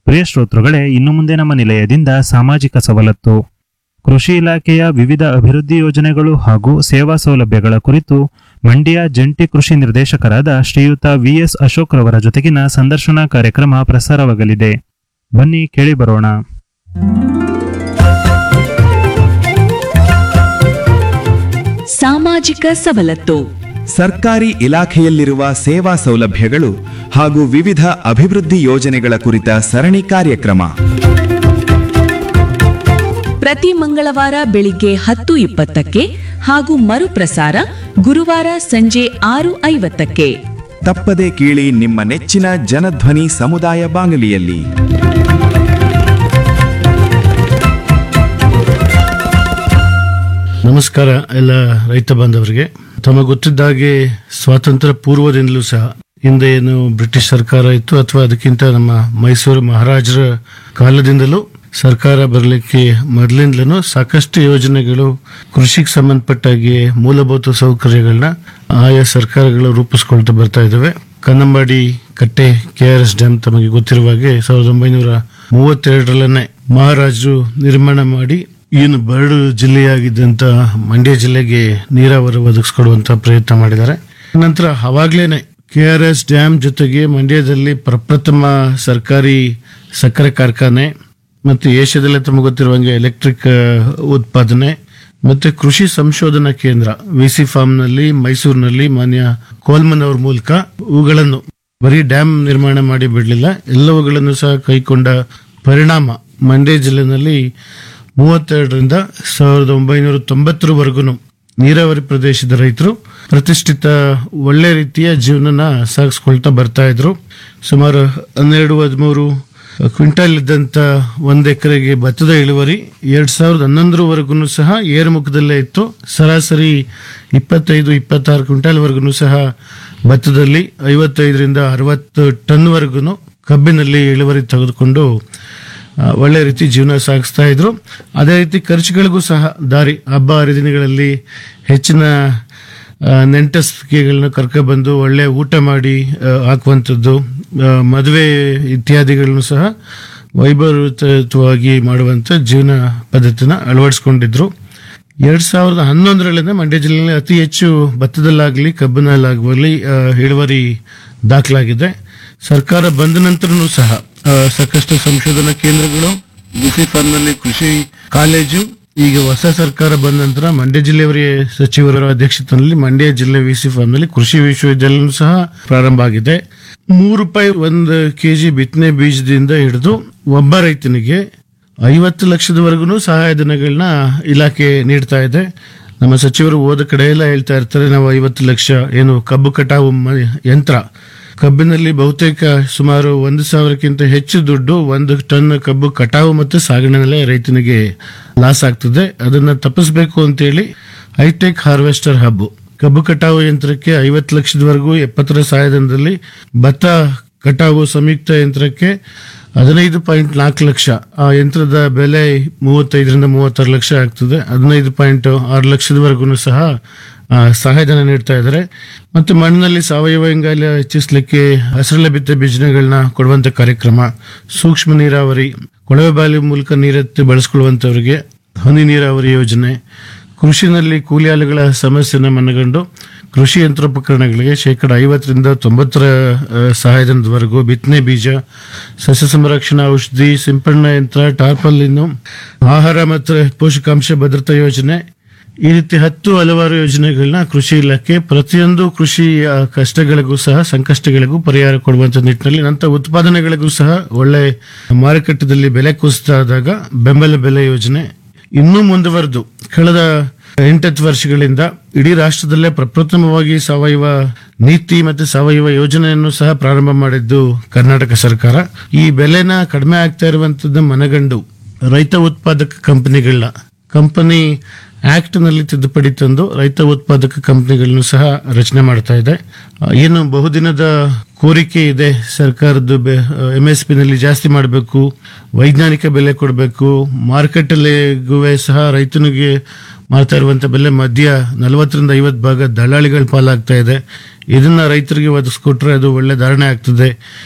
ಪ್ರಿಯ ಶ್ರೋತೃಗಳೇ ಇನ್ನು ಮುಂದೆ ನಮ್ಮ ನಿಲಯದಿಂದ ಸಾಮಾಜಿಕ ಸವಲತ್ತು ಕೃಷಿ ಇಲಾಖೆಯ ವಿವಿಧ ಅಭಿವೃದ್ಧಿ ಯೋಜನೆಗಳು ಹಾಗೂ ಸೇವಾ ಸೌಲಭ್ಯಗಳ ಕುರಿತು ಮಂಡ್ಯ ಜಂಟಿ ಕೃಷಿ ನಿರ್ದೇಶಕರಾದ ಶ್ರೀಯುತ ವಿಎಸ್ ಅಶೋಕ್ ರವರ ಜೊತೆಗಿನ ಸಂದರ್ಶನ ಕಾರ್ಯಕ್ರಮ ಪ್ರಸಾರವಾಗಲಿದೆ ಬನ್ನಿ ಕೇಳಿ ಬರೋಣ ಸಾಮಾಜಿಕ ಸವಲತ್ತು ಸರ್ಕಾರಿ ಇಲಾಖೆಯಲ್ಲಿರುವ ಸೇವಾ ಸೌಲಭ್ಯಗಳು ಹಾಗೂ ವಿವಿಧ ಅಭಿವೃದ್ಧಿ ಯೋಜನೆಗಳ ಕುರಿತ ಸರಣಿ ಕಾರ್ಯಕ್ರಮ ಪ್ರತಿ ಮಂಗಳವಾರ ಬೆಳಿಗ್ಗೆ ಹತ್ತು ಇಪ್ಪತ್ತಕ್ಕೆ ಹಾಗೂ ಮರುಪ್ರಸಾರ ಗುರುವಾರ ಸಂಜೆ ಆರು ಐವತ್ತಕ್ಕೆ ತಪ್ಪದೆ ಕೇಳಿ ನಿಮ್ಮ ನೆಚ್ಚಿನ ಜನಧ್ವನಿ ಸಮುದಾಯ ಬಾನುಲಿಯಲ್ಲಿ ನಮಸ್ಕಾರ ಎಲ್ಲ ರೈತ ಬಾಂಧವರಿಗೆ ತಮಗೆ ಗೊತ್ತಿದ್ದ ಹಾಗೆ ಸ್ವಾತಂತ್ರ್ಯ ಪೂರ್ವದಿಂದಲೂ ಸಹ ಹಿಂದೆ ಏನು ಬ್ರಿಟಿಷ್ ಸರ್ಕಾರ ಇತ್ತು ಅಥವಾ ಅದಕ್ಕಿಂತ ನಮ್ಮ ಮೈಸೂರು ಮಹಾರಾಜರ ಕಾಲದಿಂದಲೂ ಸರ್ಕಾರ ಬರಲಿಕ್ಕೆ ಮೊದಲಿಂದಲೂ ಸಾಕಷ್ಟು ಯೋಜನೆಗಳು ಕೃಷಿಗೆ ಸಂಬಂಧಪಟ್ಟಾಗಿ ಮೂಲಭೂತ ಸೌಕರ್ಯಗಳನ್ನ ಆಯಾ ಸರ್ಕಾರಗಳು ರೂಪಿಸ್ಕೊಳ್ತಾ ಬರ್ತಾ ಇದ್ದಾವೆ ಕನ್ನಂಬಾಡಿ ಕಟ್ಟೆ ಕೆ ಆರ್ ಎಸ್ ಡ್ಯಾಮ್ ತಮಗೆ ಗೊತ್ತಿರುವ ಹಾಗೆ ಸಾವಿರದ ಒಂಬೈನೂರ ಮೂವತ್ತೆರಡರಲ್ಲೇ ಮಹಾರಾಜರು ನಿರ್ಮಾಣ ಮಾಡಿ ಏನು ಬರಡು ಜಿಲ್ಲೆಯಾಗಿದ್ದಂತ ಮಂಡ್ಯ ಜಿಲ್ಲೆಗೆ ನೀರಾವರಿ ಒದಗಿಸ್ಕೊಡುವಂತ ಪ್ರಯತ್ನ ಮಾಡಿದ್ದಾರೆ ನಂತರ ಅವಾಗ್ಲೇನೆ ಕೆ ಆರ್ ಎಸ್ ಡ್ಯಾಮ್ ಜೊತೆಗೆ ಮಂಡ್ಯದಲ್ಲಿ ಪ್ರಪ್ರಥಮ ಸರ್ಕಾರಿ ಸಕ್ಕರೆ ಕಾರ್ಖಾನೆ ಮತ್ತು ಏಷ್ಯಾದಲ್ಲೇ ತಮಗೆ ಗೊತ್ತಿರುವಂಗೆ ಎಲೆಕ್ಟ್ರಿಕ್ ಉತ್ಪಾದನೆ ಮತ್ತೆ ಕೃಷಿ ಸಂಶೋಧನಾ ಕೇಂದ್ರ ವಿಸಿ ಫಾರ್ಮ್ನಲ್ಲಿ ಮೈಸೂರಿನಲ್ಲಿ ಮಾನ್ಯ ಕೋಲ್ಮನ್ ಅವ್ರ ಮೂಲಕ ಇವುಗಳನ್ನು ಬರೀ ಡ್ಯಾಮ್ ನಿರ್ಮಾಣ ಮಾಡಿ ಬಿಡಲಿಲ್ಲ ಎಲ್ಲವುಗಳನ್ನು ಸಹ ಕೈಕೊಂಡ ಪರಿಣಾಮ ಮಂಡ್ಯ ಜಿಲ್ಲೆನಲ್ಲಿ ಮೂವತ್ತೆರಡರಿಂದ ಸಾವಿರದ ಒಂಬೈನೂರ ತೊಂಬತ್ತರವರೆಗೂ ನೀರಾವರಿ ಪ್ರದೇಶದ ರೈತರು ಪ್ರತಿಷ್ಠಿತ ಒಳ್ಳೆ ರೀತಿಯ ಜೀವನನ ಸಾಗಿಸ್ಕೊಳ್ತಾ ಬರ್ತಾ ಇದ್ರು ಸುಮಾರು ಹನ್ನೆರಡು ಹದಿಮೂರು ಕ್ವಿಂಟಲ್ ಇದ್ದಂತ ಒಂದ್ ಎಕರೆಗೆ ಭತ್ತದ ಇಳುವರಿ ಎರಡ್ ಸಾವಿರದ ಹನ್ನೊಂದರವರೆಗೂ ಸಹ ಏರುಮುಖದಲ್ಲೇ ಇತ್ತು ಸರಾಸರಿ ಇಪ್ಪತ್ತೈದು ಇಪ್ಪತ್ತಾರು ಕ್ವಿಂಟಲ್ ವರೆಗೂ ಸಹ ಭತ್ತದಲ್ಲಿ ಐವತ್ತೈದರಿಂದ ಅರವತ್ತು ಟನ್ ವರೆಗೂ ಕಬ್ಬಿನಲ್ಲಿ ಇಳುವರಿ ತೆಗೆದುಕೊಂಡು ಆ, ಒಳ್ಳೆ ರೀತಿ ಜೀವನ ಸಾಗಿಸ್ತಾ ಇದ್ರು ಅದೇ ರೀತಿ ಖರ್ಚುಗಳಿಗೂ ಸಹ ದಾರಿ ಹಬ್ಬ ಹರಿದಿನಗಳಲ್ಲಿ ಹೆಚ್ಚಿನ ಆ, ನೆಂಟಸ್ತಿಕೆಗಳನ್ನ ಕರ್ಕೊಬಂದು ಒಳ್ಳೆ ಊಟ ಮಾಡಿ ಆ, ಹಾಕುವಂಥದ್ದು ಆ, ಮದುವೆ ಇತ್ಯಾದಿಗಳನ್ನು ಸಹ ವೈಭವಯುತವಾಗಿ ಮಾಡುವಂಥ ಜೀವನ ಪದ್ಧತಿನ ಅಳವಡಿಸ್ಕೊಂಡಿದ್ರು ಎರಡ್ ಸಾವಿರದ ಹನ್ನೊಂದರಲ್ಲಿಂದ ಮಂಡ್ಯ ಜಿಲ್ಲೆಯಲ್ಲಿ ಅತಿ ಹೆಚ್ಚು ಭತ್ತದಲ್ಲಾಗಲಿ ಕಬ್ಬಿನಲ್ಲಾಗಲಿ ಆ, ಇಳುವರಿ ದಾಖಲಾಗಿದೆ ಸರ್ಕಾರ ಬಂದ ನಂತರನೂ ಸಹ ಆ, ಸಾಕಷ್ಟು ಸಂಶೋಧನಾ ಕೇಂದ್ರಗಳು ಬಿಸಿ ಫಾರ್ಮ್ನಲ್ಲಿ ಕೃಷಿ ಕಾಲೇಜು ಈಗ ಹೊಸ ಸರ್ಕಾರ ಬಂದ ನಂತರ ಮಂಡ್ಯ ಜಿಲ್ಲೆಯವರ ಸಚಿವರ ಅಧ್ಯಕ್ಷತೆಯಲ್ಲಿ ಮಂಡ್ಯ ಜಿಲ್ಲೆ ವಿಸಿ ಫಾರ್ಮ್ನಲ್ಲಿ ಕೃಷಿ ವಿಶ್ವವಿದ್ಯಾಲಯ ಸಹ ಪ್ರಾರಂಭ ಆಗಿದೆ ಮೂರು ರೂಪಾಯಿ ಒಂದು ಕೆಜಿ ಬಿತ್ತನೆ ಬೀಜದಿಂದ ಹಿಡಿದು ಒಬ್ಬ ರೈತನಿಗೆ ಐವತ್ತು ಲಕ್ಷದವರೆಗೂ ಸಹಾಯಧನಗಳನ್ನ ಇಲಾಖೆ ನೀಡ್ತಾ ಇದೆ ನಮ್ಮ ಸಚಿವರು ಹೋದ ಕಡೆ ಎಲ್ಲ ಹೇಳ್ತಾ ಇರ್ತಾರೆ ನಾವು ಐವತ್ತು ಲಕ್ಷ ಏನು ಕಬ್ಬು ಕಟಾವು ಮ- ಯಂತ್ರ ಕಬ್ಬಿನಲ್ಲಿ ಬಹುತೇಕ ಸುಮಾರು ಒಂದು ಸಾವಿರಕ್ಕಿಂತ ಹೆಚ್ಚು ದುಡ್ಡು ಒಂದು ಟನ್ ಕಬ್ಬು ಕಟಾವು ಮತ್ತು ಸಾಗಣೆನಲ್ಲೇ ರೈತನಿಗೆ ಲಾಸ್ ಆಗ್ತದೆ ಅದನ್ನ ತಪ್ಪಿಸಬೇಕು ಅಂತೇಳಿ ಹೈಟೆಕ್ ಹಾರ್ವೆಸ್ಟರ್ ಹಬ್ ಕಬ್ಬು ಕಟಾವು ಯಂತ್ರಕ್ಕೆ ಐವತ್ತು ಲಕ್ಷದವರೆಗೂ ಎಪ್ಪತ್ತರ ಸಹಾಯಧನದಲ್ಲಿ ಭತ್ತ ಕಟಾವು ಸಂಯುಕ್ತ ಯಂತ್ರಕ್ಕೆ ಹದಿನೈದು ಪಾಯಿಂಟ್ ನಾಲ್ಕು ಲಕ್ಷ ಆ ಯಂತ್ರದ ಬೆಲೆ ಮೂವತ್ತೈದರಿಂದ ಮೂವತ್ತಾರು ಲಕ್ಷ ಆಗ್ತದೆ ಹದಿನೈದು ಪಾಯಿಂಟ್ ಆರು ಲಕ್ಷದವರೆಗೂ ಸಹ ಆ, ಸಹಾಯಧನ ನೀಡ್ತಾ ಇದ್ದಾರೆ ಮತ್ತು ಮಣ್ಣಿನಲ್ಲಿ ಸಾವಯವ ಇಂಗಾಲ ಹೆಚ್ಚಿಸಲಿಕ್ಕೆ ಹಸಿರೆಲೆ ಬಿತ್ತೆ ಬೀಜಗಳನ್ನ ಕೊಡುವಂತ ಕಾರ್ಯಕ್ರಮ ಸೂಕ್ಷ್ಮ ನೀರಾವರಿ ಕೊಳವೆ ಬಾವಿ ಮೂಲಕ ನೀರೆತ್ತಿ ಬಳಸ್ಕೊಳ್ಳುವಂತವರಿಗೆ ಹನಿ ನೀರಾವರಿ ಯೋಜನೆ ಕೃಷಿನಲ್ಲಿ ಕೂಲಿ ಆಳುಗಳ ಸಮಸ್ಯೆನ ಮನಗಂಡು ಕೃಷಿ ಯಂತ್ರೋಪಕರಣಗಳಿಗೆ ಶೇಕಡ ಐವತ್ತರಿಂದ ತೊಂಬತ್ತರ ಆ, ಸಹಾಯಧನದವರೆಗೂ ಬಿತ್ತನೆ ಬೀಜ ಸಸ್ಯ ಸಂರಕ್ಷಣಾ ಔಷಧಿ ಸಿಂಪಡಣಾ ಯಂತ್ರ ಟಾರ್ಪಲ್ಲಿನ್ನು ಆಹಾರ ಮತ್ತು ಪೋಷಕಾಂಶ ಭದ್ರತಾ ಯೋಜನೆ ಈ ರೀತಿ ಹತ್ತು ಹಲವಾರು ಯೋಜನೆಗಳನ್ನ ಕೃಷಿ ಇಲಾಖೆ ಪ್ರತಿಯೊಂದು ಕೃಷಿ ಆ, ಕಷ್ಟಗಳಿಗೂ ಸಹ ಸಂಕಷ್ಟಗಳಿಗೂ ಪರಿಹಾರ ಕೊಡುವಂತ ನಿಟ್ಟಿನಲ್ಲಿ ನಂತರ ಉತ್ಪಾದನೆಗಳಿಗೂ ಸಹ ಒಳ್ಳೆ ಮಾರುಕಟ್ಟೆದಲ್ಲಿ ಬೆಲೆ ಕುಸಿತ ಆದಾಗ ಬೆಂಬಲ ಬೆಲೆ ಯೋಜನೆ ಇನ್ನೂ ಮುಂದುವರೆದು ಕಳೆದ ಎಂಟತ್ತು ವರ್ಷಗಳಿಂದ ಇಡೀ ರಾಷ್ಟ್ರದಲ್ಲೇ ಪ್ರಪ್ರಥಮವಾಗಿ ಸಾವಯವ ನೀತಿ ಮತ್ತು ಸಾವಯವ ಯೋಜನೆಯನ್ನು ಸಹ ಪ್ರಾರಂಭ ಮಾಡಿದ್ದು ಕರ್ನಾಟಕ ಸರ್ಕಾರ ಈ ಬೆಲೆನ ಕಡಿಮೆ ಆಗ್ತಾ ಇರುವಂತದ್ದು ಮನಗಂಡು ರೈತ ಉತ್ಪಾದಕ ಕಂಪನಿಗಳನ್ನ ಕಂಪನಿ ಆಕ್ಟ್ ನಲ್ಲಿ ತಿದ್ದುಪಡಿ ತಂದು ರೈತ ಉತ್ಪಾದಕ ಕಂಪನಿಗಳನ್ನು ಸಹ ರಚನೆ ಮಾಡ್ತಾ ಇದೆ ಆ, ಏನು ಬಹುದಿನದ ಕೋರಿಕೆ ಇದೆ ಸರ್ಕಾರದ್ದು ಎಂ ಎಸ್ ಪಿ ನಲ್ಲಿ ಜಾಸ್ತಿ ಮಾಡಬೇಕು ವೈಜ್ಞಾನಿಕ ಬೆಲೆ ಕೊಡಬೇಕು ಮಾರುಕಟ್ಟೆಗೂ ಸಹ ರೈತನಿಗೆ ಮಾಡ್ತಾ ಇರುವಂತ ಬೆಲೆ ಮಧ್ಯ ನಲವತ್ತರಿಂದ ಐವತ್ತು ಭಾಗ ದಳ್ಳಾಳಿಗಳ ಪಾಲಾಗ್ತಾ ಇದೆ ಇದನ್ನ ರೈತರಿಗೆ ಒದಗಿಸ್ಕೊಟ್ರೆ ಅದು ಒಳ್ಳೆ ಧಾರಣೆ ಆಗ್ತದೆ